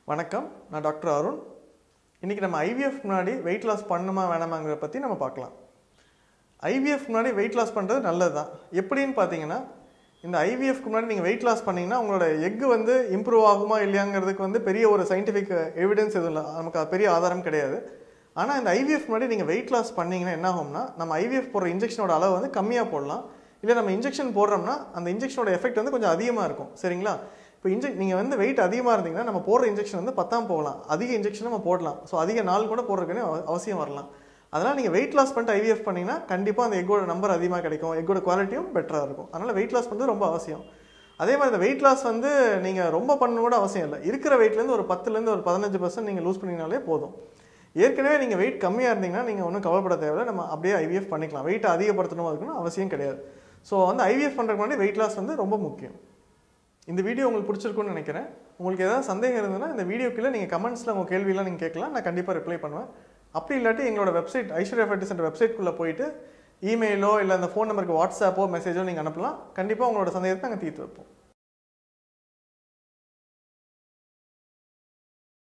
வணக்கம் நான் டாக்டர் அருண் இன்றைக்கி நம்ம ஐவிஎஃப் முன்னாடி வெயிட் லாஸ் பண்ணுமா வேணாமாங்கிறத பற்றி நம்ம பார்க்கலாம் ஐவிஎஃப் முன்னாடி வெயிட் லாஸ் பண்ணுறது நல்லது தான் எப்படின்னு பார்த்தீங்கன்னா இந்த ஐவிஎஃப்க்கு முன்னாடி நீங்கள் வெயிட் லாஸ் பண்ணீங்கன்னா உங்களோட எக் வந்து இம்ப்ரூவ் ஆகுமா இல்லையாங்கிறதுக்கு வந்து பெரிய ஒரு சயின்டிஃபிக் எவிடன்ஸ் எதுவும் இல்லை நமக்கு அது பெரிய ஆதாரம் கிடையாது ஆனால் இந்த ஐவிஎஃப் முன்னாடி நீங்கள் வெயிட் லாஸ் பண்ணீங்கன்னா என்ன ஆகும்னா நம்ம ஐவிஎஃப் போடுற இன்ஜெக்ஷனோட அளவு வந்து கம்மியாக போடலாம் இல்லை நம்ம இன்ஜெக்ஷன் போடுறோம்னா அந்த இன்ஜெக்ஷனோட எஃபெக்ட் வந்து கொஞ்சம் அதிகமாக இருக்கும் சரிங்களா இப்போ இன்ஜெக் நீங்கள் வந்து வெயிட் அதிகமாக இருந்தீங்கன்னா நம்ம போடுற இன்ஜெக்ஷன் வந்து பத்தாம் போகலாம் அதிக இன்ஜெக்ஷன் நம்ம போடலாம் ஸோ அதிக நாள் கூட போடுறதுக்குன்னு அவ- அவசியம் வரலாம் அதனால் நீங்கள் வெயிட் லாஸ் பண்ணிட்டு ஐவிஎஃப் பண்ணீங்கன்னா கண்டிப்பாக அந்த எக்கோட நம்பர் அதிகமாக கிடைக்கும் எக்கோட குவாலிட்டியும் பெட்டராக இருக்கும் அதனால் வெயிட் லாஸ் பண்ணுறது ரொம்ப அவசியம் அதே மாதிரி இந்த வெயிட் லாஸ் வந்து நீங்கள் ரொம்ப பண்ணணும் கூட அவசியம் இல்லை இருக்கிற வெயிட்லேருந்து ஒரு பத்துலேருந்து ஒரு பதினஞ்சு பர்சன்ட் நீங்கள் லூஸ் பண்ணிங்கனாலே போதும் ஏற்கனவே நீங்கள் வெயிட் கம்மியாக இருந்தீங்கன்னா நீங்கள் ஒன்றும் கவலைப்பட தேவையில்லை நம்ம அப்படியே ஐவிஎஃப் பண்ணிக்கலாம் வெயிட் அதிகப்படுத்தணும் அதுக்குன்னு அவசியம் கிடையாது ஸோ வந்து ஐவிஎஃப் பண்ணுறதுக்கு முன்னாடி வெயிட் லாஸ் வந்து ரொம்ப முக்கியம் இந்த வீடியோ உங்களுக்கு பிடிச்சிருக்கும்னு நினைக்கிறேன் உங்களுக்கு ஏதாவது சந்தேகம் இருந்ததுன்னா இந்த வீடியோ கீழே நீங்கள் கமெண்ட்ஸில் உங்கள் கேள்வியெல்லாம் நீங்கள் கேட்கலாம் நான் கண்டிப்பாக ரிப்ளை பண்ணுவேன் அப்படி இல்லாட்டி எங்களோட வெப்சைட் ஐஸ்வர்யா ஃபெட்டிஸ் என்ற வெப்சைட்குள்ளே போயிட்டு இமெயிலோ இல்லை அந்த ஃபோன் நம்பருக்கு வாட்ஸ்அப்போ மெசேஜோ நீங்கள் அனுப்பலாம் கண்டிப்பாக உங்களோட சந்தேகத்தை நாங்கள் தீர்த்து வைப்போம்